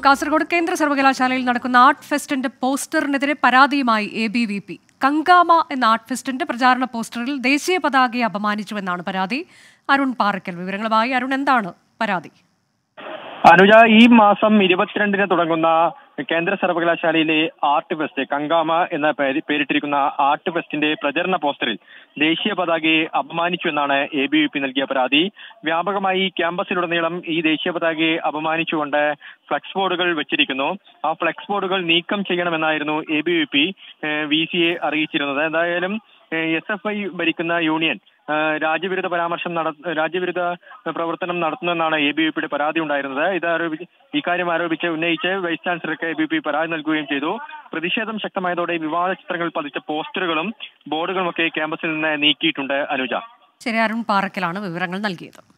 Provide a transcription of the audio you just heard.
കാസർഗോഡ് കേന്ദ്ര സർവകലാശാലയിൽ നടക്കുന്ന ആർട്ട് ഫെസ്റ്റിന്റെ പോസ്റ്ററിനെതിരെ പരാതിയുമായി എ ബി വി പി കങ്കാമ എന്ന ആർട്ട് ഫെസ്റ്റിന്റെ പ്രചാരണ പോസ്റ്ററിൽ ദേശീയ പതാകയെ അപമാനിച്ചുവെന്നാണ് പരാതി അരുൺ പാറയ്ക്കൽ വിവരങ്ങളുമായി അരുൺ എന്താണ് പരാതി അനുജ ഈ മാസം ഇരുപത്തിരണ്ടിന് തുടങ്ങുന്ന കേന്ദ്ര സർവകലാശാലയിലെ ആർട്ട് ഫെസ്റ്റ് കങ്കാമ എന്ന പേര് പേരിട്ടിരിക്കുന്ന ആർട്ട് ഫെസ്റ്റിന്റെ പ്രചരണ പോസ്റ്ററിൽ ദേശീയ പതാകയെ അപമാനിച്ചു എന്നാണ് എ ബി വി പി നൽകിയ പരാതി വ്യാപകമായി ക്യാമ്പസിലുടനീളം ഈ ദേശീയ പതാകയെ അപമാനിച്ചുകൊണ്ട് ഫ്ലക്സ് ബോർഡുകൾ വെച്ചിരിക്കുന്നു ആ ഫ്ലക്സ് ബോർഡുകൾ നീക്കം ചെയ്യണമെന്നായിരുന്നു A B V P V സിയെ അറിയിച്ചിരുന്നത് എന്തായാലും എസ് എഫ് ഐ ഭരിക്കുന്ന യൂണിയൻ ഏഹ് രാജ്യവിരുദ്ധ പരാമർശം നട രാജ്യവിരുദ്ധ പ്രവർത്തനം നടത്തുന്നെന്നാണ് എ ബി വി പിയുടെ പരാതി ഉണ്ടായിരുന്നത് ഇത് ആരോപിച്ച് ഇക്കാര്യം ആരോപിച്ച് ഉന്നയിച്ച് വൈസ് ചാൻസലർക്ക് എ ബി പി പരാതി നൽകുകയും ചെയ്തു പ്രതിഷേധം ശക്തമായതോടെ വിവാദ ചിത്രങ്ങൾ പതിച്ച പോസ്റ്ററുകളും ബോർഡുകളുമൊക്കെ ക്യാമ്പസിൽ നിന്ന് നീക്കിയിട്ടുണ്ട് അനുജ ശരി അരുൺ പാറയ്ക്കലാണ് വിവരങ്ങൾ നൽകിയത്